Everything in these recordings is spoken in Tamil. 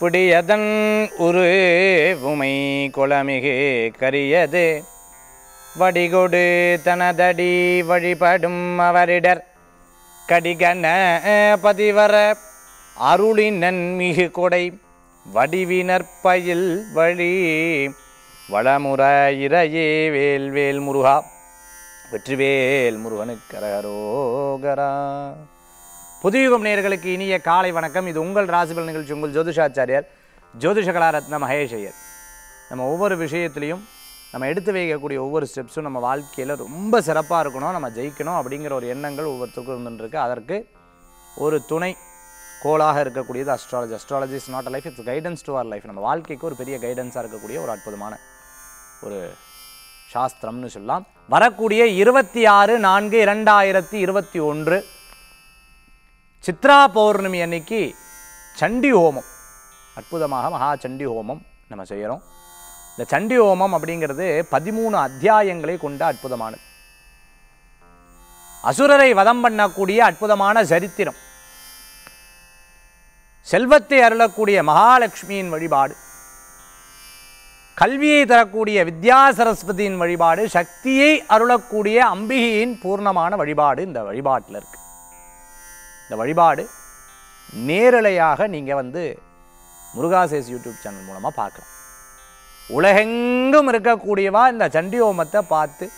பிடியதன் உரு உமை குளமிகு கரியது வடிகொடு தனதடி வழிபடும் அவரிடர் கடிகன பதிவர அருளினன் மிகு கொடை வடிவினர் பயில் வழி வளமுற இறையே வேல் வேல் முருகா வெற்றிவேல் முருகனுக்கு கரகரோகரா புதுயுகம் நேயர்களுக்கு இனிய காலை வணக்கம் இது உங்கள் ராசிபல் நிகழ்ச்சி உங்கள் ஜோதிஷாச்சாரியார் ஜோதிஷ கலாரத்ன மகேஷ் ஐயர் நம்ம ஒவ்வொரு விஷயத்துலையும் நம்ம எடுத்து வைக்கக்கூடிய ஒவ்வொரு ஸ்டெப்ஸும் நம்ம வாழ்க்கையில் ரொம்ப சிறப்பாக இருக்கணும் நம்ம ஜெயிக்கணும் அப்படிங்கிற ஒரு எண்ணங்கள் ஒவ்வொருத்தருக்கும் இருந்துருக்கு அதற்கு ஒரு துணை கோலாக இருக்கக்கூடியது astrology astrology is not a life it's guidance to our life நம்ம வாழ்க்கைக்கு ஒரு பெரிய கைடன்ஸாக இருக்கக்கூடிய ஒரு அற்புதமான ஒரு சாஸ்திரம்னு சொல்லலாம் வரக்கூடிய இருபத்தி ஆறு நான்கு இரண்டாயிரத்தி இருபத்தி ஒன்று சித்ரா பௌர்ணமி அன்னைக்கு சண்டி ஹோமம் அற்புதமாக மகா சண்டி ஹோமம் நம்ம செய்கிறோம் இந்த சண்டி ஹோமம் அப்படிங்கிறது பதிமூணு அத்தியாயங்களை கொண்ட அற்புதமானது அசுரரை வதம் பண்ணக்கூடிய அற்புதமான சரித்திரம் செல்வத்தை அருளக்கூடிய மகாலட்சுமியின் வழிபாடு கல்வியை தரக்கூடிய வித்யா சரஸ்வதியின் வழிபாடு சக்தியை அருளக்கூடிய அம்பிகையின் பூர்ணமான வழிபாடு இந்த வழிபாட்டில் இருக்கு இந்த வழிபாடு நேரலையாக நீங்கள் வந்து முருகாசேஸ் யூடியூப் சேனல் மூலமாக பார்க்கலாம் உலகெங்கும் இருக்கக்கூடியவா இந்த சண்டி ஹோமத்தை பார்த்து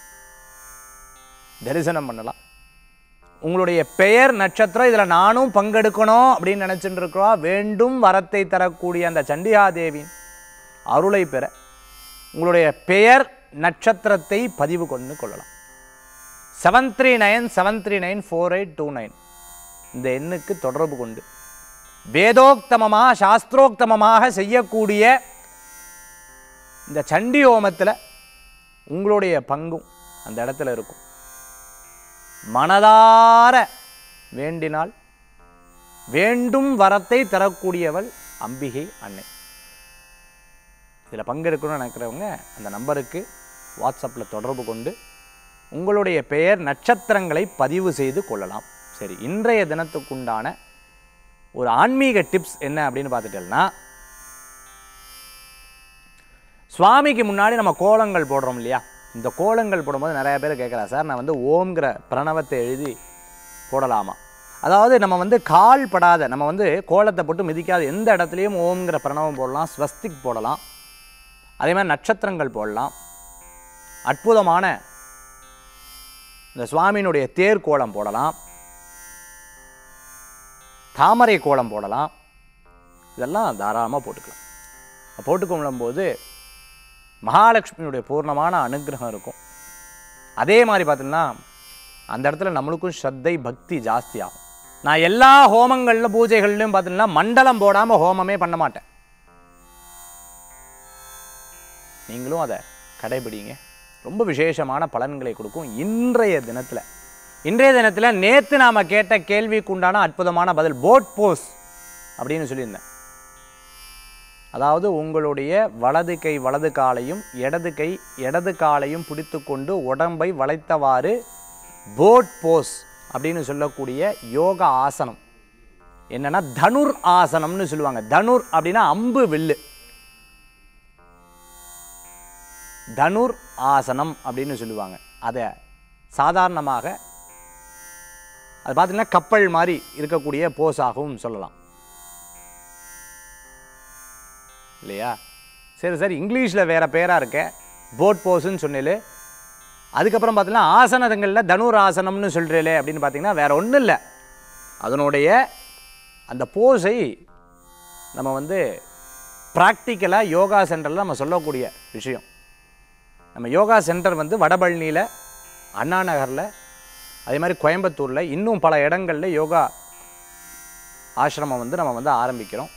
தரிசனம் பண்ணலாம் உங்களுடைய பெயர் நட்சத்திரம் இதில் நானும் பங்கெடுக்கணும் அப்படின்னு நினச்சிட்டு இருக்கிறோம் வேண்டும் வரத்தை தரக்கூடிய அந்த சண்டிகாதேவியின் அருளை பெற உங்களுடைய பெயர் நட்சத்திரத்தை பதிவு கொண்டு கொள்ளலாம் seven three nine seven three nine four eight two nine இந்த எண்ணுக்கு தொடர்பு கொண்டு வேதோக்தமமாக சாஸ்திரோக்தமமாக செய்யக்கூடிய இந்த சண்டி ஹோமத்தில் உங்களுடைய பங்கும் அந்த இடத்துல இருக்கும் மனதார வேண்டினால் வேண்டும் வரத்தை தரக்கூடியவள் அம்பிகை அன்னை இதில் பங்கெடுக்கணும்னு நினைக்கிறவங்க அந்த நம்பருக்கு வாட்ஸ்அப்பில் தொடர்பு கொண்டு உங்களுடைய பெயர் நட்சத்திரங்களை பதிவு செய்து கொள்ளலாம் சரி இன்றைய தினத்துக்குண்டான ஒரு ஆன்மீக டிப்ஸ் என்ன அப்படின்னு பார்த்துட்டோம்னா சுவாமிக்கு முன்னாடி நம்ம கோலங்கள் போடுறோம் இல்லையா இந்த கோலங்கள் போடும்போது நிறைய பேர் கேட்குறா சார் நான் வந்து ஓம்ங்கிற பிரணவத்தை எழுதி போடலாமா அதாவது நம்ம வந்து கால் படாத நம்ம வந்து கோலத்தை போட்டு மிதிக்காத எந்த இடத்துலையும் ஓம்ங்கிற பிரணவம் போடலாம் ஸ்வஸ்திக் போடலாம் அதே மாதிரி நட்சத்திரங்கள் போடலாம் அற்புதமான இந்த சுவாமியினுடைய தேர் கோலம் போடலாம் தாமரை கோலம் போடலாம் இதெல்லாம் தாராளமாக போட்டுக்கலாம் போட்டுக்கொள்ளும் போது மகாலட்சுமியுடைய பூர்ணமான அனுகிரகம் இருக்கும் அதே மாதிரி பார்த்தீங்கன்னா அந்த இடத்துல நம்மளுக்கும் ஸ்ரத்தை பக்தி ஜாஸ்தி ஆகும் நான் எல்லா ஹோமங்களில் பூஜைகள்லையும் பார்த்தீங்கன்னா மண்டலம் போடாமல் ஹோமமே பண்ண மாட்டேன் நீங்களும் அதை கடைபிடிங்க ரொம்ப விசேஷமான பலன்களை கொடுக்கும் இன்றைய தினத்தில் இன்றைய தினத்தில் நேற்று நாம் கேட்ட கேள்விக்கு உண்டான அற்புதமான பதில் போட் போஸ் அப்படின்னு சொல்லியிருந்தேன் அதாவது உங்களுடைய வலது கை வலது காலையும் இடது கை இடது காலையும் பிடித்துக்கொண்டு உடம்பை வளைத்தவாறு போட் போஸ் அப்படின்னு சொல்லக்கூடிய யோகா ஆசனம் என்னன்னா தனுர் ஆசனம்னு சொல்லுவாங்க தனுர் அப்படின்னா அம்பு வில்லு தனுர் ஆசனம் அப்படின்னு சொல்லுவாங்க அதை சாதாரணமாக அது பார்த்தீங்கன்னா கப்பல் மாதிரி இருக்கக்கூடிய போஸாகவும் சொல்லலாம் இல்லையா சரி சரி இங்கிலீஷில் வேறு பேராக இருக்க போட் போஸுன்னு சொன்னேன் அதுக்கப்புறம் பார்த்தீங்கன்னா ஆசனங்களில் தனுர் ஆசனம்னு சொல்கிறீங்களே அப்படின்னு பார்த்தீங்கன்னா வேறு ஒன்றும் இல்லை அதனுடைய அந்த போஸை நம்ம வந்து ப்ராக்டிக்கலாக யோகா சென்டரில் நம்ம சொல்லக்கூடிய விஷயம் நம்ம யோகா சென்டர் வந்து வடபழனியில் அண்ணா நகரில் அதே மாதிரி கோயம்புத்தூரில் இன்னும் பல இடங்களில் யோகா ஆசிரமம் வந்து நம்ம வந்து ஆரம்பிக்கிறோம்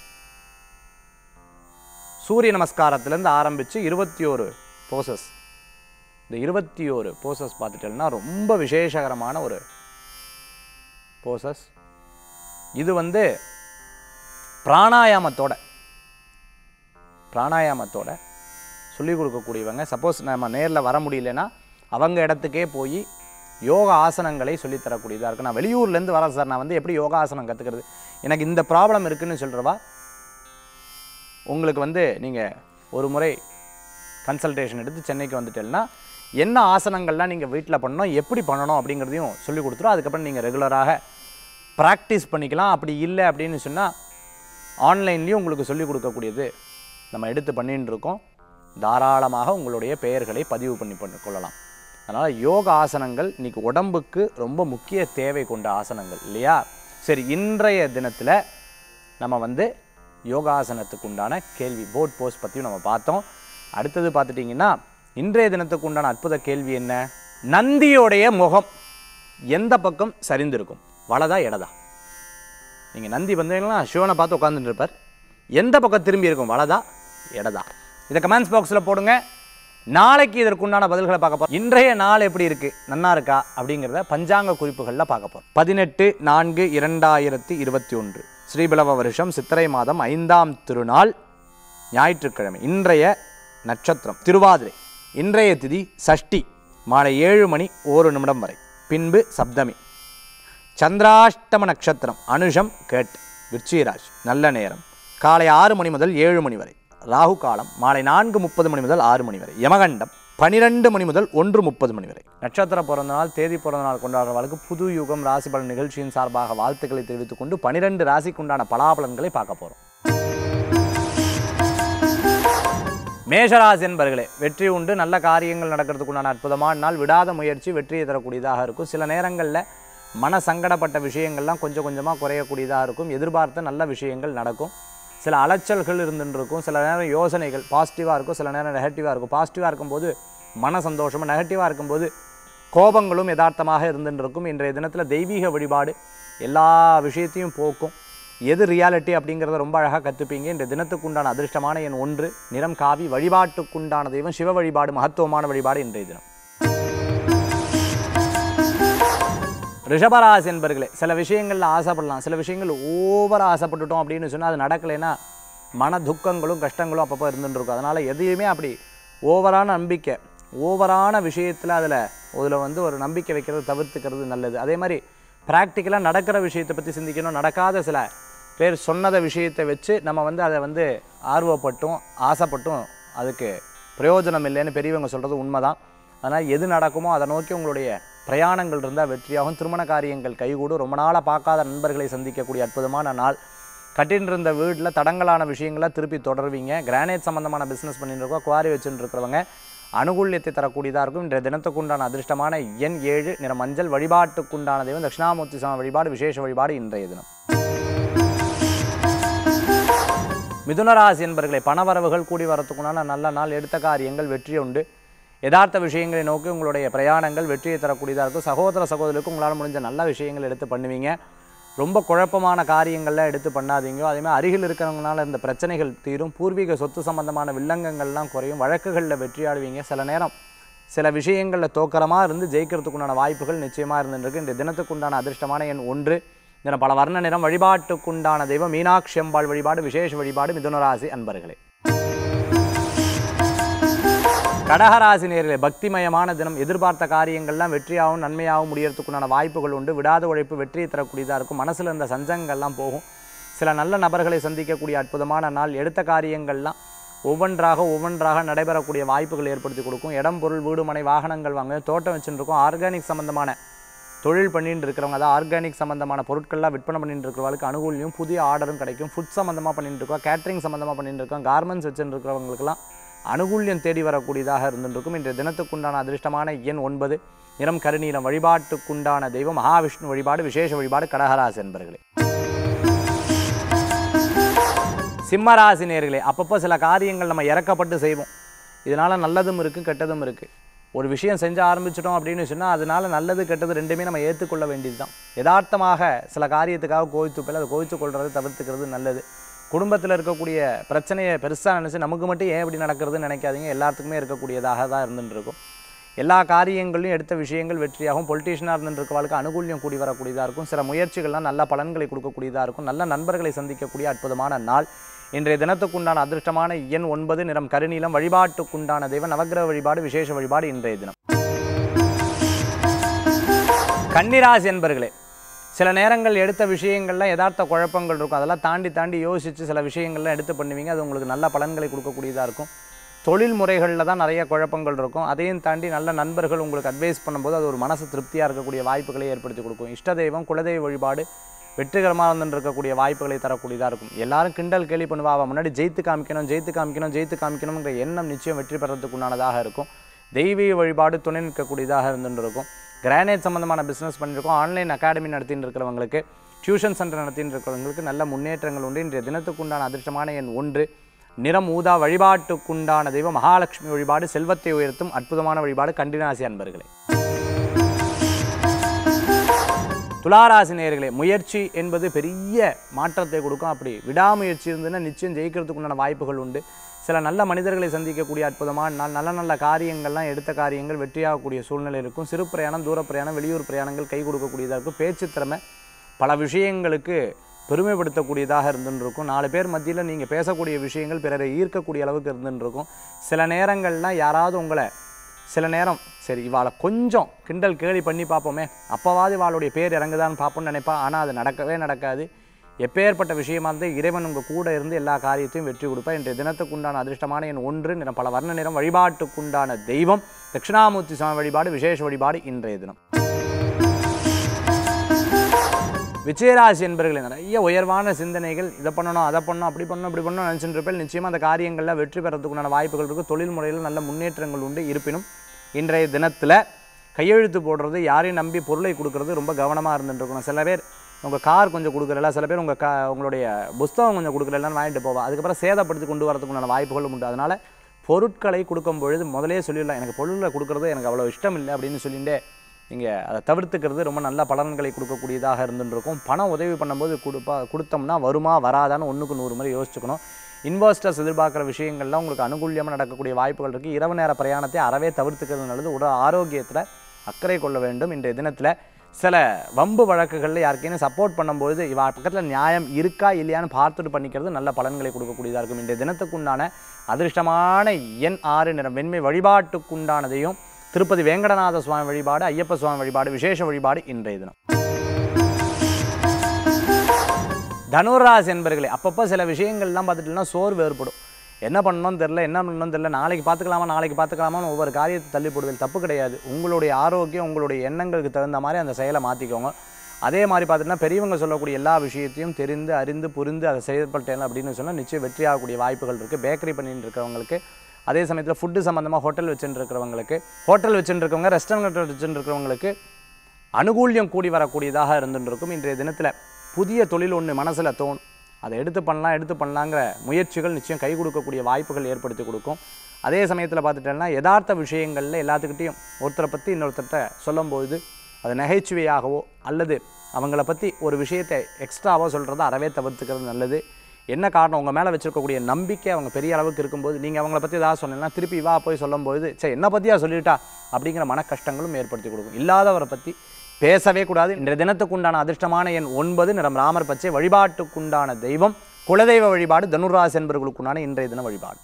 சூரிய நமஸ்காரத்துலேருந்து ஆரம்பித்து இருபத்தி ஒரு போசஸ் இந்த இருபத்தி ஒரு போசஸ் பார்த்துட்டோம்னா ரொம்ப விசேஷகரமான ஒரு போசஸ் இது வந்து பிராணாயாமத்தோட பிராணாயாமத்தோட சொல்லிக் கொடுக்கக்கூடியவங்க சப்போஸ் நம்ம நேரில் வர முடியலன்னா அவங்க இடத்துக்கே போய் யோகா ஆசனங்களை சொல்லித் தரக்கூடியதாக இருக்குது நான் வெளியூர்லேருந்து வரேன் சார் நான் வந்து எப்படி யோகாசனம் கற்றுக்கிறது எனக்கு இந்த ப்ராப்ளம் இருக்குன்னு சொல்கிறவா உங்களுக்கு வந்து நீங்கள் ஒரு முறை கன்சல்டேஷன் எடுத்து சென்னைக்கு வந்துட்டேன்னா என்ன ஆசனங்கள்லாம் நீங்கள் வீட்டில் பண்ணணும் எப்படி பண்ணணும் அப்படிங்கிறதையும் சொல்லி கொடுத்துரும் அதுக்கப்புறம் நீங்கள் ரெகுலராக ப்ராக்டிஸ் பண்ணிக்கலாம் அப்படி இல்லை அப்படின்னு சொன்னால் ஆன்லைன்லேயும் உங்களுக்கு சொல்லிக் கொடுக்கக்கூடியது நம்ம எடுத்து பண்ணின்னு இருக்கோம் தாராளமாக உங்களுடைய பெயர்களை பதிவு பண்ணி பண்ணி கொள்ளலாம் அதனால் யோக ஆசனங்கள் இன்னைக்கு உடம்புக்கு ரொம்ப முக்கிய தேவை கொண்ட ஆசனங்கள் இல்லையா சரி இன்றைய தினத்தில் நம்ம வந்து யோகாசனத்துக்கு உண்டான கேள்வி போர்ட் போஸ்ட் பற்றியும் நம்ம பார்த்தோம் அடுத்தது பார்த்துட்டிங்கன்னா இன்றைய தினத்துக்கு உண்டான அற்புத கேள்வி என்ன நந்தியோடைய முகம் எந்த பக்கம் சரிந்திருக்கும் வலதா இடதா நீங்கள் நந்தி வந்தீங்கன்னா சிவனை பார்த்து உட்காந்துட்டு இருப்பார் எந்த பக்கம் திரும்பி இருக்கும் வலதா இடதா இதை கமெண்ட்ஸ் பாக்ஸில் போடுங்க நாளைக்கு இதற்குண்டான பதில்களை பார்க்க போகிறோம் இன்றைய நாள் எப்படி இருக்குது நன்னா இருக்கா அப்படிங்கிறத பஞ்சாங்க குறிப்புகளில் பார்க்க போகிறோம் பதினெட்டு நான்கு இரண்டாயிரத்தி இருபத்தி ஒன்று ஸ்ரீபிளவ வருஷம் சித்திரை மாதம் ஐந்தாம் திருநாள் ஞாயிற்றுக்கிழமை இன்றைய நட்சத்திரம் திருவாதிரை இன்றைய திதி சஷ்டி மாலை ஏழு மணி ஒரு நிமிடம் வரை பின்பு சப்தமி சந்திராஷ்டம நட்சத்திரம் அனுஷம் கேட் விருச்சிகராஜ் நல்ல நேரம் காலை ஆறு மணி முதல் ஏழு மணி வரை ராகு காலம் மாலை நான்கு முப்பது மணி முதல் ஆறு மணி வரை யமகண்டம் பனிரெண்டு மணி முதல் ஒன்று முப்பது மணி வரை நட்சத்திர பிறந்த நாள் தேதி பிறந்த நாள் கொண்டாடுறவர்களுக்கு புது யுகம் ராசி பலன் நிகழ்ச்சியின் சார்பாக வாழ்த்துக்களை தெரிவித்துக் கொண்டு பனிரெண்டு ராசிக்குண்டான பலாபலன்களை பார்க்க போகிறோம் மேஷராசி என்பர்களே வெற்றி உண்டு நல்ல காரியங்கள் நடக்கிறதுக்கு உண்டான அற்புதமான நாள் விடாத முயற்சி வெற்றியை தரக்கூடியதாக இருக்கும் சில நேரங்களில் மன சங்கடப்பட்ட விஷயங்கள்லாம் கொஞ்சம் கொஞ்சமாக குறையக்கூடியதாக இருக்கும் எதிர்பார்த்த நல்ல விஷயங்கள் நடக்கும் சில அலைச்சல்கள் இருந்துட்டு இருக்கும் சில நேரம் யோசனைகள் பாசிட்டிவாக இருக்கும் சில நேரம் நெகட்டிவாக இருக்கும் பாசிட்டிவாக இருக்கும்போது மன சந்தோஷமும் நெகட்டிவாக இருக்கும்போது கோபங்களும் யதார்த்தமாக இருந்துட்டு இருக்கும் இன்றைய தினத்தில் தெய்வீக வழிபாடு எல்லா விஷயத்தையும் போக்கும் எது ரியாலிட்டி அப்படிங்கிறத ரொம்ப அழகாக கற்றுப்பீங்க இந்த தினத்துக்கு உண்டான அதிர்ஷ்டமான எண் ஒன்று நிறம் காவி வழிபாட்டுக்குண்டான தெய்வம் சிவ வழிபாடு மகத்துவமான வழிபாடு இன்றைய தினம் ரிஷபராசி என்பர்களே சில விஷயங்களில் ஆசைப்படலாம் சில விஷயங்கள் ஓவர் ஆசைப்பட்டுட்டோம் அப்படின்னு சொன்னால் அது நடக்கலைன்னா மன துக்கங்களும் கஷ்டங்களும் அப்பப்போ இருந்துட்டு இருக்கும் அதனால் எதையுமே அப்படி ஓவரான நம்பிக்கை ஓவரான விஷயத்தில் அதில் அதில் வந்து ஒரு நம்பிக்கை வைக்கிறது தவிர்த்துக்கிறது நல்லது அதே மாதிரி ப்ராக்டிக்கலாக நடக்கிற விஷயத்தை பற்றி சிந்திக்கணும் நடக்காத சில பேர் சொன்னத விஷயத்தை வச்சு நம்ம வந்து அதை வந்து ஆர்வப்பட்டும் ஆசைப்பட்டும் அதுக்கு பிரயோஜனம் இல்லைன்னு பெரியவங்க சொல்கிறது உண்மைதான் அதனால் எது நடக்குமோ அதை நோக்கி உங்களுடைய பிரயாணங்கள் இருந்தால் வெற்றியாகும் திருமண காரியங்கள் கைகூடும் ரொம்ப நாளாக பார்க்காத நண்பர்களை சந்திக்கக்கூடிய அற்புதமான நாள் கட்டின்னு இருந்த வீட்டில் தடங்கலான விஷயங்களை திருப்பி தொடருவீங்க கிரானைட் சம்மந்தமான பிஸ்னஸ் பண்ணிட்டு இருக்கோம் குவாரி வச்சுட்டு இருக்கிறவங்க அனுகூல்யத்தை தரக்கூடியதாக இருக்கும் இன்றைய தினத்துக்குண்டான அதிர்ஷ்டமான எண் ஏழு நிற மஞ்சள் வழிபாட்டுக்குண்டான தெய்வம் தட்சிணாமூர்த்தி சாமி வழிபாடு விசேஷ வழிபாடு இன்றைய தினம் மிதுனராசி என்பர்களை பணவரவுகள் கூடி வரத்துக்குண்டான நல்ல நாள் எடுத்த காரியங்கள் வெற்றி உண்டு யதார்த்த விஷயங்களை நோக்கி உங்களுடைய பிரயாணங்கள் வெற்றியை தரக்கூடியதாக இருக்கும் சகோதர சகோதரருக்கு உங்களால் முடிஞ்ச நல்ல விஷயங்கள் எடுத்து பண்ணுவீங்க ரொம்ப குழப்பமான காரியங்கள்லாம் எடுத்து பண்ணாதீங்க அதேமாதிரி அருகில் இருக்கிறவங்களால இந்த பிரச்சனைகள் தீரும் பூர்வீக சொத்து சம்பந்தமான வில்லங்கங்கள்லாம் குறையும் வழக்குகளில் வெற்றியாடுவீங்க சில நேரம் சில விஷயங்களில் தோக்கரமாக இருந்து ஜெயிக்கிறதுக்குண்டான வாய்ப்புகள் நிச்சயமாக இருந்துருக்கு இந்த தினத்துக்குண்டான அதிர்ஷ்டமான எண் ஒன்று தினம் பல வர்ண நிறம் வழிபாட்டுக்குண்டான தெய்வம் மீனாட்சி அம்பாள் வழிபாடு விசேஷ வழிபாடு மிதுனராசி அன்பர்களே கடகராசி நேர்களே பக்திமயமான தினம் எதிர்பார்த்த காரியங்கள்லாம் வெற்றியாகவும் நன்மையாகவும் முடியறதுக்குண்டான வாய்ப்புகள் உண்டு விடாத உழைப்பு வெற்றியை தரக்கூடியதாக இருக்கும் மனசில் இருந்த சஞ்சங்கள்லாம் போகும் சில நல்ல நபர்களை சந்திக்கக்கூடிய அற்புதமான நாள் எடுத்த காரியங்கள்லாம் ஒவ்வொன்றாக ஒவ்வொன்றாக நடைபெறக்கூடிய வாய்ப்புகள் ஏற்படுத்தி கொடுக்கும் இடம் பொருள் வீடு மனை வாகனங்கள் வாங்க தோட்டம் வச்சுட்டு இருக்கோம் ஆர்கானிக் சம்பந்தமான தொழில் பண்ணிட்டு இருக்கிறவங்க அதாவது ஆர்கானிக் சம்பந்தமான பொருட்கள்லாம் விற்பனை பண்ணிட்டு இருக்கிறவங்களுக்கு அனுகூலியும் புதிய ஆர்டரும் கிடைக்கும் ஃபுட் சம்மந்தமாக பண்ணிட்டு இருக்கோம் கேட்டரிங் சம்மந்தமாக பண்ணிட்டு இருக்கோம் கார்மெண்ட்ஸ் வச்சுட்டு இருக்கிறவங்களுக்குலாம் அனுகூல்யம் தேடி வரக்கூடியதாக இருந்துருக்கும் இன்றைய தினத்துக்குண்டான அதிர்ஷ்டமான எண் ஒன்பது நிறம் கருநீலம் வழிபாட்டுக்குண்டான தெய்வம் மகாவிஷ்ணு வழிபாடு விசேஷ வழிபாடு கடகராசி என்பர்களே சிம்மராசி நேர்களே அப்பப்போ சில காரியங்கள் நம்ம இறக்கப்பட்டு செய்வோம் இதனால் நல்லதும் இருக்குது கெட்டதும் இருக்குது ஒரு விஷயம் செஞ்சு ஆரம்பிச்சிட்டோம் அப்படின்னு சொன்னால் அதனால நல்லது கெட்டது ரெண்டுமே நம்ம ஏற்றுக்கொள்ள வேண்டியது தான் யதார்த்தமாக சில காரியத்துக்காக கோவித்து போய் அதை கோவித்து கொள்றதை தவிர்த்துக்கிறது நல்லது குடும்பத்தில் இருக்கக்கூடிய பிரச்சனையை பெருசாக நினச்சி நமக்கு மட்டும் ஏன் இப்படி நடக்கிறதுன்னு நினைக்காதீங்க எல்லாத்துக்குமே இருக்கக்கூடியதாக தான் இருந்துட்டு இருக்கும் எல்லா காரியங்களையும் எடுத்த விஷயங்கள் வெற்றியாகும் பொலிட்டீஷியனாக இருந்துட்டு இருக்கவளுக்கு அனுகூல்யம் கூடி வரக்கூடியதாக இருக்கும் சில முயற்சிகள்லாம் நல்ல பலன்களை கொடுக்கக்கூடியதாக இருக்கும் நல்ல நண்பர்களை சந்திக்கக்கூடிய அற்புதமான நாள் இன்றைய தினத்துக்குண்டான அதிர்ஷ்டமான எண் ஒன்பது நிறம் கருநீலம் வழிபாட்டுக்குண்டான தெய்வம் நவக்கிரக வழிபாடு விசேஷ வழிபாடு இன்றைய தினம் கன்னிராசி என்பர்களே சில நேரங்கள் எடுத்த விஷயங்கள்லாம் யதார்த்த குழப்பங்கள் இருக்கும் அதெல்லாம் தாண்டி தாண்டி யோசித்து சில விஷயங்கள்லாம் எடுத்து பண்ணுவீங்க அது உங்களுக்கு நல்ல பலன்களை கொடுக்கக்கூடியதாக இருக்கும் தொழில் முறைகளில் தான் நிறைய குழப்பங்கள் இருக்கும் அதையும் தாண்டி நல்ல நண்பர்கள் உங்களுக்கு அட்வைஸ் பண்ணும்போது அது ஒரு மனசு திருப்தியாக இருக்கக்கூடிய வாய்ப்புகளை ஏற்படுத்தி கொடுக்கும் இஷ்ட தெய்வம் குலதெய்வ வழிபாடு வெற்றிகரமாக வந்து இருக்கக்கூடிய வாய்ப்புகளை தரக்கூடியதாக இருக்கும் எல்லாரும் கிண்டல் கேலி பண்ணுவா அவன் முன்னாடி ஜெயித்து காமிக்கணும் ஜெயித்து காமிக்கணும் ஜெயித்து காமிக்கணுங்கிற எண்ணம் நிச்சயம் வெற்றி பெறதுக்கு உண்டானதாக இருக்கும் தெய்வீக வழிபாடு துணை நிற்கக்கூடியதாக இருந்துட்டு இருக்கும் கிரானைட் சம்மந்தமான பிஸ்னஸ் பண்ணியிருக்கோம் ஆன்லைன் அகாடமி நடத்தின்னு இருக்கிறவங்களுக்கு டியூஷன் சென்டர் நடத்தின்னு இருக்கிறவங்களுக்கு நல்ல முன்னேற்றங்கள் உண்டு இன்றைய தினத்துக்குண்டான அதிர்ஷ்டமான எண் ஒன்று நிறம் ஊதா வழிபாட்டுக்குண்டான தெய்வம் மகாலட்சுமி வழிபாடு செல்வத்தை உயர்த்தும் அற்புதமான வழிபாடு கண்டினாசி அன்பர்களே துளாராசி நேயர்களே முயற்சி என்பது பெரிய மாற்றத்தை கொடுக்கும் அப்படி விடாமுயற்சி இருந்ததுன்னா நிச்சயம் ஜெயிக்கிறதுக்குண்டான வாய்ப்புகள் உண்டு சில நல்ல மனிதர்களை சந்திக்கக்கூடிய அற்புதமான நாள் நல்ல நல்ல காரியங்கள்லாம் எடுத்த காரியங்கள் வெற்றியாகக்கூடிய சூழ்நிலை இருக்கும் சிறு பிரயாணம் தூர பிரயாணம் வெளியூர் பிரயாணங்கள் கை கொடுக்கக்கூடியதாக இருக்கும் பேச்சு திறமை பல விஷயங்களுக்கு பெருமைப்படுத்தக்கூடியதாக இருந்துன்னு இருக்கும் நாலு பேர் மத்தியில் நீங்கள் பேசக்கூடிய விஷயங்கள் பிறரை ஈர்க்கக்கூடிய அளவுக்கு இருந்துன்னு இருக்கும் சில நேரங்கள்லாம் யாராவது உங்களை சில நேரம் சரி இவாளை கொஞ்சம் கிண்டல் கேலி பண்ணி பார்ப்போமே அப்போவாது இவாளுடைய பேர் இறங்குதான்னு பார்ப்போம்னு நினைப்பா ஆனால் அது நடக்கவே நடக்காது எப்பேற்பட்ட விஷயமா இருந்து இறைவன் உங்கள் கூட இருந்து எல்லா காரியத்தையும் வெற்றி கொடுப்பா இன்றைய தினத்துக்குண்டான அதிர்ஷ்டமான என் ஒன்று நிறம் பல வர்ண நிறம் வழிபாட்டுக்குண்டான தெய்வம் தட்சிணாமூர்த்தி சுவாமி வழிபாடு விசேஷ வழிபாடு இன்றைய தினம் விஜயராசி என்பர்களே நிறைய உயர்வான சிந்தனைகள் இதை பண்ணணும் அதை பண்ணணும் அப்படி பண்ணணும் இப்படி பண்ணணும் நினச்சிட்டு இருப்பேன் நிச்சயமாக அந்த காரியங்களில் வெற்றி பெறத்துக்குண்டான வாய்ப்புகள் இருக்குது தொழில் முறையில் நல்ல முன்னேற்றங்கள் உண்டு இருப்பினும் இன்றைய தினத்தில் கையெழுத்து போடுறது யாரையும் நம்பி பொருளை கொடுக்கறது ரொம்ப கவனமாக இருந்துட்டு இருக்கணும் சில பேர் உங்கள் கார் கொஞ்சம் கொடுக்குறல சில பேர் உங்கள் கா உங்களுடைய புஸ்தகம் கொஞ்சம் கொடுக்குறலாம் வாங்கிட்டு போவா அதுக்கப்புறம் சேதப்படுத்தி கொண்டு வரதுக்குண்டான வாய்ப்புகளும் உண்டு அதனால் பொருட்களை கொடுக்கும் பொழுது முதலே சொல்லிடலாம் எனக்கு பொருளை கொடுக்குறது எனக்கு அவ்வளோ இஷ்டம் இல்லை அப்படின்னு சொல்லிட்டு நீங்கள் அதை தவிர்த்துக்கிறது ரொம்ப நல்ல பலன்களை கொடுக்கக்கூடியதாக இருந்துருக்கும் பணம் உதவி பண்ணும்போது கொடுப்பா கொடுத்தோம்னா வருமா வராதான்னு ஒன்றுக்கு நூறு முறை யோசிச்சுக்கணும் இன்வெஸ்டர்ஸ் எதிர்பார்க்குற விஷயங்கள்லாம் உங்களுக்கு அனுகூலியமாக நடக்கக்கூடிய வாய்ப்புகள் இருக்குது இரவு நேர பிரயாணத்தை அறவே தவிர்த்துக்கிறது நல்லது உடல் ஆரோக்கியத்தில் அக்கறை கொள்ள வேண்டும் இன்றைய தினத்தில் சில வம்பு வழக்குகளில் யாருக்கேனும் சப்போர்ட் பண்ணும்போது இவ பக்கத்தில் நியாயம் இருக்கா இல்லையான்னு பார்த்துட்டு பண்ணிக்கிறது நல்ல பலன்களை கொடுக்கக்கூடியதாக இருக்கும் இன்றைய தினத்துக்குண்டான அதிர்ஷ்டமான எண் ஆறு நிறம் வெண்மை வழிபாட்டுக்குண்டானதையும் திருப்பதி வேங்கடநாத சுவாமி வழிபாடு ஐயப்ப சுவாமி வழிபாடு விசேஷ வழிபாடு இன்றைய தினம் தனுராசி என்பர்களே அப்பப்போ சில விஷயங்கள்லாம் பார்த்துட்டுனா சோர்வு ஏற்படும் என்ன பண்ணணும்னு தெரில என்ன பண்ணணும்னு தெரில நாளைக்கு பார்த்துக்கலாமா நாளைக்கு பார்த்துக்கலாமான்னு ஒவ்வொரு காரியத்தை தள்ளி போடுவதில் தப்பு கிடையாது உங்களுடைய ஆரோக்கியம் உங்களுடைய எண்ணங்களுக்கு தகுந்த மாதிரி அந்த செயலை மாற்றிக்கோங்க அதே மாதிரி பார்த்துட்டுனா பெரியவங்க சொல்லக்கூடிய எல்லா விஷயத்தையும் தெரிந்து அறிந்து புரிந்து அதை செயல்பட்டேன் அப்படின்னு சொன்னால் நிச்சயம் வெற்றியாகக்கூடிய வாய்ப்புகள் இருக்குது பேக்கரி பண்ணிட்டு இருக்கிறவங்களுக்கு அதே சமயத்தில் ஃபுட்டு சம்மந்தமாக ஹோட்டல் வச்சுட்டு இருக்கிறவங்களுக்கு ஹோட்டல் வச்சுட்டு இருக்கவங்க ரெஸ்டாரண்ட் வச்சுட்டு இருக்கிறவங்களுக்கு அனுகூல்யம் கூடி வரக்கூடியதாக இருந்துட்டு இருக்கும் இன்றைய தினத்தில் புதிய தொழில் ஒன்று மனசில் தோணும் அதை எடுத்து பண்ணலாம் எடுத்து பண்ணலாங்கிற முயற்சிகள் நிச்சயம் கை கொடுக்கக்கூடிய வாய்ப்புகள் ஏற்படுத்தி கொடுக்கும் அதே சமயத்தில் பார்த்துட்டோம்னா யதார்த்த விஷயங்களில் எல்லாத்துக்கிட்டையும் ஒருத்தரை பற்றி இன்னொருத்தர்கிட்ட சொல்லும்போது அது நகைச்சுவையாகவோ அல்லது அவங்கள பற்றி ஒரு விஷயத்தை எக்ஸ்ட்ராவோ சொல்கிறத அறவே தவிர்த்துக்கிறது நல்லது என்ன காரணம் உங்கள் மேலே வச்சிருக்கக்கூடிய நம்பிக்கை அவங்க பெரிய அளவுக்கு இருக்கும்போது நீங்கள் அவங்கள பற்றி ஏதாவது சொன்னீங்கன்னா திருப்பி வா போய் சொல்லும்போது சரி என்ன பற்றியா சொல்லிட்டா அப்படிங்கிற மன கஷ்டங்களும் ஏற்படுத்தி கொடுக்கும் இல்லாதவரை பற்றி பேசவே கூடாது இன்றைய தினத்துக்குண்டான அதிர்ஷ்டமான எண் ஒன்பது நிறம் ராமர் பச்சை வழிபாட்டுக்குண்டான தெய்வம் குலதெய்வ வழிபாடு தனுராசி என்பவர்களுக்குண்டான இன்றைய தின வழிபாடு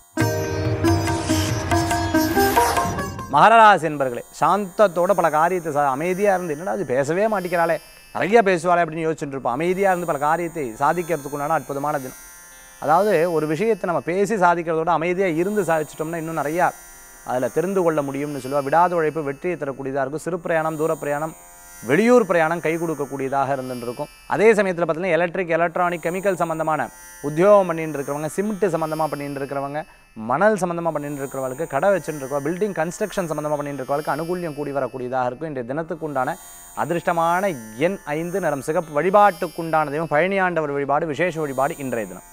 மகராசி என்பர்களே சாந்தத்தோட பல காரியத்தை சா அமைதியாக இருந்து என்னடா அது பேசவே மாட்டேங்கிறாளே நிறைய பேசுவாளே அப்படின்னு யோசிச்சுட்டு இருப்போம் அமைதியாக இருந்து பல காரியத்தை சாதிக்கிறதுக்குண்டான அற்புதமான தினம் அதாவது ஒரு விஷயத்தை நம்ம பேசி சாதிக்கிறதோட அமைதியாக இருந்து சாதிச்சிட்டோம்னா இன்னும் நிறையா அதில் தெரிந்து கொள்ள முடியும்னு சொல்லுவாள் விடாத உழைப்பு வெற்றியை தரக்கூடியதாக இருக்கும் சிறு பிரயாணம் தூர பிரயாணம் வெளியூர் பிரயாணம் கை கொடுக்கக்கூடியதாக இருந்துட்டு இருக்கும் அதே சமயத்தில் பார்த்தீங்கன்னா எலக்ட்ரிக் எலக்ட்ரானிக் கெமிக்கல் சம்மந்தமான உத்தியோகம் பண்ணிட்டு இருக்கிறவங்க சிமெண்ட் சம்மந்தமாக பண்ணிட்டு இருக்கிறவங்க மணல் சம்மந்தமாக பண்ணிட்டு இருக்கிறவங்களுக்கு கடை வச்சுட்டு இருக்கவங்க பில்டிங் கன்ஸ்ட்ரக்ஷன் சம்மந்தமாக பண்ணிட்டு இருக்கிறவங்களுக்கு அனுகூல்யம் கூடி வரக்கூடியதாக இருக்கும் இன்றைய தினத்துக்குண்டான அதிர்ஷ்டமான எண் ஐந்து நிறம் சிகப்பு வழிபாட்டுக்குண்டான தெய்வம் பழனியாண்டவர் வழிபாடு விசேஷ வழிபாடு இன்றைய தினம்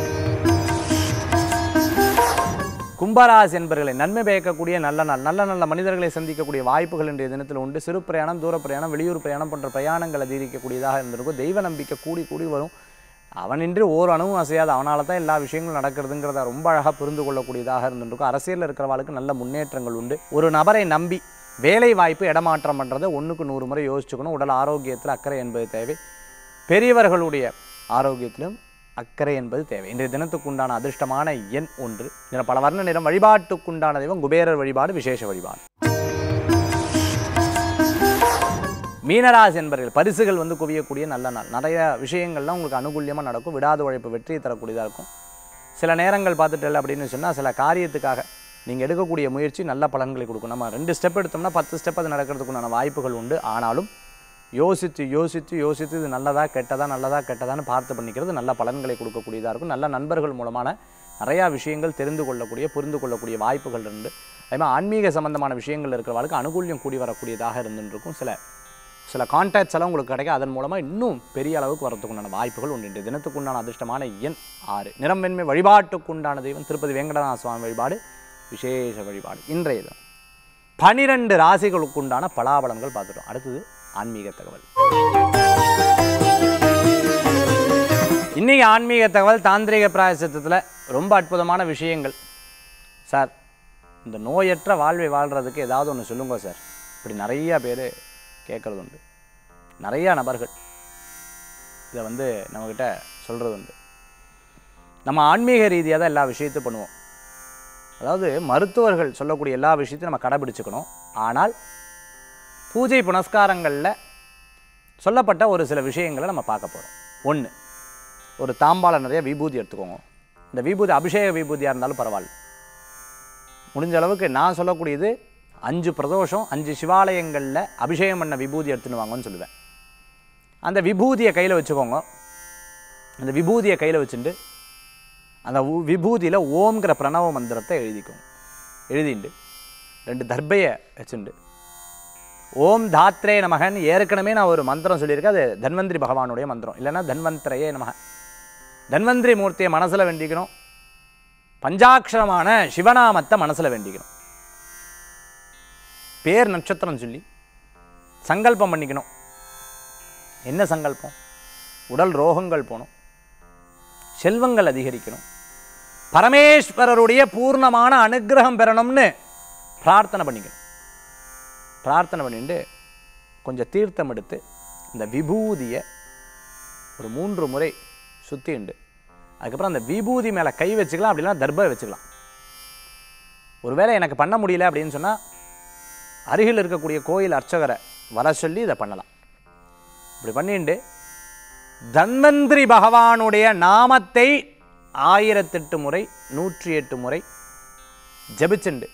கும்பராசி என்பர்களை நன்மை பயக்கக்கூடிய நல்ல நாள் நல்ல நல்ல மனிதர்களை சந்திக்கக்கூடிய வாய்ப்புகள் இன்றைய தினத்தில் உண்டு சிறு பிரயாணம் தூர பிரயாணம் வெளியூர் பிரயாணம் போன்ற பிரயாணங்கள் அதிகரிக்கக்கூடியதாக இருந்திருக்கும் தெய்வ நம்பிக்கை கூடி கூடி வரும் அவனின்றி ஓர் அணுவும் அசையாது அவனால தான் எல்லா விஷயங்களும் நடக்கிறதுங்கிறத ரொம்ப அழகாக புரிந்து கொள்ளக்கூடியதாக இருந்திருக்கும் அரசியலில் இருக்கிறவளுக்கு நல்ல முன்னேற்றங்கள் உண்டு ஒரு நபரை நம்பி வேலை வாய்ப்பு இடமாற்றம் பண்ணுறதை ஒன்றுக்கு நூறு முறை யோசிச்சுக்கணும் உடல் ஆரோக்கியத்தில் அக்கறை என்பது தேவை பெரியவர்களுடைய ஆரோக்கியத்திலும் அக்கறை என்பது தேவை இன்றைய தினத்துக்கு உண்டான அதிர்ஷ்டமான எண் ஒன்று நிறம் பல வர்ண நிறம் வழிபாட்டுக்குண்டான தெய்வம் குபேரர் வழிபாடு விசேஷ வழிபாடு மீனராசி என்பர்கள் பரிசுகள் வந்து குவியக்கூடிய நல்ல நாள் நிறைய விஷயங்கள்லாம் உங்களுக்கு அனுகூல்யமாக நடக்கும் விடாத உழைப்பு வெற்றியை தரக்கூடியதாக இருக்கும் சில நேரங்கள் பார்த்துட்டு அப்படின்னு சொன்னால் சில காரியத்துக்காக நீங்கள் எடுக்கக்கூடிய முயற்சி நல்ல பலன்களை கொடுக்கும் நம்ம ரெண்டு ஸ்டெப் எடுத்தோம்னா பத்து ஸ்டெப் அது நடக்கிறதுக்குண்டான வாய்ப்புகள் உண்டு ஆனாலும் யோசித்து யோசித்து யோசித்து இது நல்லதா கெட்டதா நல்லதா கெட்டதான்னு பார்த்து பண்ணிக்கிறது நல்ல பலன்களை கொடுக்கக்கூடியதாக இருக்கும் நல்ல நண்பர்கள் மூலமான நிறையா விஷயங்கள் தெரிந்து கொள்ளக்கூடிய புரிந்து கொள்ளக்கூடிய வாய்ப்புகள் உண்டு அதே மாதிரி ஆன்மீக சம்பந்தமான விஷயங்கள் இருக்கிறவர்களுக்கு அனுகூல்யம் கூடி வரக்கூடியதாக இருந்துட்டு இருக்கும் சில சில கான்டாக்ட்ஸ் எல்லாம் உங்களுக்கு கிடைக்கும் அதன் மூலமாக இன்னும் பெரிய அளவுக்கு வரதுக்குண்டான வாய்ப்புகள் உண்டு இன்றைய தினத்துக்குண்டான அதிர்ஷ்டமான எண் ஆறு நிறம் வெண்மை வழிபாட்டுக்குண்டான தெய்வம் திருப்பதி வெங்கடநாத சுவாமி வழிபாடு விசேஷ வழிபாடு இன்றைய தினம் பனிரெண்டு ராசிகளுக்குண்டான பலாபலன்கள் பார்த்துட்டோம் அடுத்தது ஆன்மீக தகவல் இன்னைக்கு ஆன்மீக தகவல் தாந்திரிக பிராயசத்தத்தில் ரொம்ப அற்புதமான விஷயங்கள் சார் இந்த நோயற்ற வாழ்வை வாழ்கிறதுக்கு ஏதாவது ஒன்று சொல்லுங்க சார் இப்படி நிறையா பேர் கேட்குறது உண்டு நிறையா நபர்கள் இதை வந்து நம்மக்கிட்ட சொல்கிறது உண்டு நம்ம ஆன்மீக ரீதியாக தான் எல்லா விஷயத்தையும் பண்ணுவோம் அதாவது மருத்துவர்கள் சொல்லக்கூடிய எல்லா விஷயத்தையும் நம்ம கடைபிடிச்சுக்கணும் ஆனால் பூஜை புனஸ்காரங்களில் சொல்லப்பட்ட ஒரு சில விஷயங்களை நம்ம பார்க்க போகிறோம் ஒன்று ஒரு தாம்பாளம் நிறைய விபூதி எடுத்துக்கோங்க இந்த விபூதி அபிஷேக விபூதியாக இருந்தாலும் பரவாயில்ல முடிஞ்ச அளவுக்கு நான் சொல்லக்கூடியது அஞ்சு பிரதோஷம் அஞ்சு சிவாலயங்களில் அபிஷேகம் பண்ண விபூதி எடுத்துன்னு வாங்கன்னு சொல்லுவேன் அந்த விபூதியை கையில் வச்சுக்கோங்க அந்த விபூதியை கையில் வச்சுட்டு அந்த உ- விபூதியில் ஓம்ங்கிற பிரணவ மந்திரத்தை எழுதிக்கோங்க எழுதிண்டு ரெண்டு தர்பையை வச்சுண்டு ஓம் தாத்ரே நமகன் ஏற்கனவே நான் ஒரு மந்திரம் சொல்லியிருக்கேன் அது தன்வந்திரி பகவானுடைய மந்திரம் இல்லைன்னா தன்வந்திரையே நமக தன்வந்திரி மூர்த்தியை மனசில் வேண்டிக்கணும் பஞ்சாட்சரமான சிவநாமத்தை மனசில் வேண்டிக்கணும் பேர் நட்சத்திரம் சொல்லி சங்கல்பம் பண்ணிக்கணும் என்ன சங்கல்பம் உடல் ரோகங்கள் போகணும் செல்வங்கள் அதிகரிக்கணும் பரமேஸ்வரருடைய பூர்ணமான அனுக்கிரகம் பெறணும்னு பிரார்த்தனை பண்ணிக்கணும் பிரார்த்தனை பண்ணிட்டு கொஞ்சம் தீர்த்தம் எடுத்து இந்த விபூதியை ஒரு மூன்று முறை சுற்றிண்டு அதுக்கப்புறம் அந்த விபூதி மேலே கை வச்சுக்கலாம் அப்படின்னா தர்பை வச்சுக்கலாம் ஒருவேளை எனக்கு பண்ண முடியல அப்படின்னு சொன்னால் அருகில் இருக்கக்கூடிய கோயில் அர்ச்சகரை வர சொல்லி இதை பண்ணலாம் இப்படி பண்ணிட்டு தன்வந்திரி பகவானுடைய நாமத்தை ஆயிரத்தெட்டு முறை நூற்றி எட்டு முறை ஜபிச்சுண்டு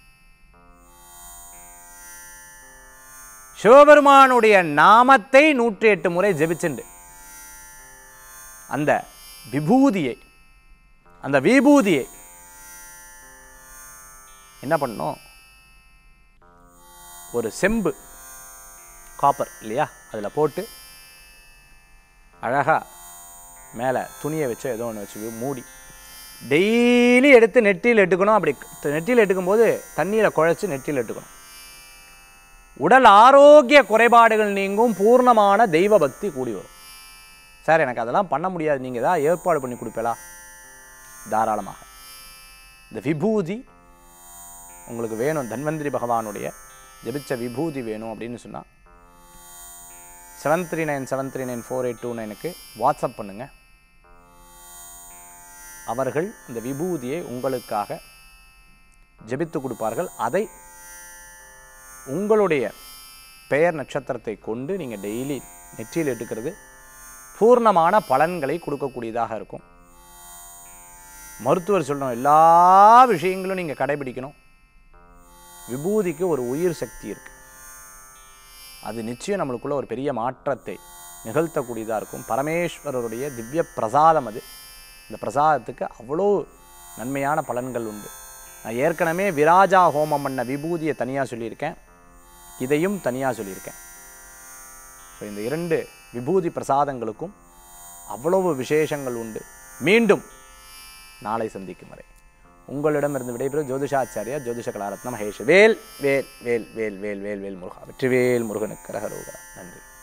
சிவபெருமானுடைய நாமத்தை நூற்றி எட்டு முறை ஜெபிச்சுண்டு அந்த விபூதியை அந்த விபூதியை என்ன பண்ணோம் ஒரு செம்பு காப்பர் இல்லையா அதில் போட்டு அழகாக மேலே துணியை வச்சு ஏதோ ஒன்று வச்சு மூடி டெய்லி எடுத்து நெட்டியில் எடுக்கணும் அப்படி நெட்டியில் எடுக்கும்போது தண்ணியில் குழைச்சி நெட்டியில் எடுக்கணும் உடல் ஆரோக்கிய குறைபாடுகள் நீங்கும் பூர்ணமான தெய்வ பக்தி கூடி வரும் சார் எனக்கு அதெல்லாம் பண்ண முடியாது நீங்கள் ஏதாவது ஏற்பாடு பண்ணி கொடுப்பீங்களா தாராளமாக இந்த விபூதி உங்களுக்கு வேணும் தன்வந்திரி பகவானுடைய ஜெபிச்ச விபூதி வேணும் அப்படின்னு சொன்னால் seven three nine seven three nine four eight two நைனுக்கு வாட்ஸ்அப் பண்ணுங்கள் அவர்கள் இந்த விபூதியை உங்களுக்காக ஜெபித்து கொடுப்பார்கள் அதை உங்களுடைய பெயர் நட்சத்திரத்தை கொண்டு நீங்கள் டெய்லி நெற்றியில் எடுக்கிறது பூர்ணமான பலன்களை கொடுக்கக்கூடியதாக இருக்கும் மருத்துவர் சொல்லணும் எல்லா விஷயங்களும் நீங்கள் கடைபிடிக்கணும் விபூதிக்கு ஒரு உயிர் சக்தி இருக்கு அது நிச்சயம் நம்மளுக்குள்ள ஒரு பெரிய மாற்றத்தை நிகழ்த்தக்கூடியதாக இருக்கும் பரமேஸ்வரருடைய திவ்ய பிரசாதம் அது இந்த பிரசாதத்துக்கு அவ்வளோ நன்மையான பலன்கள் உண்டு நான் ஏற்கனவே விராஜா ஹோமம் பண்ண விபூதியை தனியாக சொல்லியிருக்கேன் இதையும் தனியாக சொல்லியிருக்கேன் ஸோ இந்த இரண்டு விபூதி பிரசாதங்களுக்கும் அவ்வளவு விசேஷங்கள் உண்டு மீண்டும் நாளை சந்திக்கும் வரை உங்களிடமிருந்து விடைபெறும் ஜோதிஷாச்சாரியா ஜோதிஷ கலாரத்ன மகேஷ் வேல் வேல் வேல் வேல் வேல் வேல் வேல் முருகா வெற்றிவேல் முருகனுக்கு ரகரோகரா நன்றி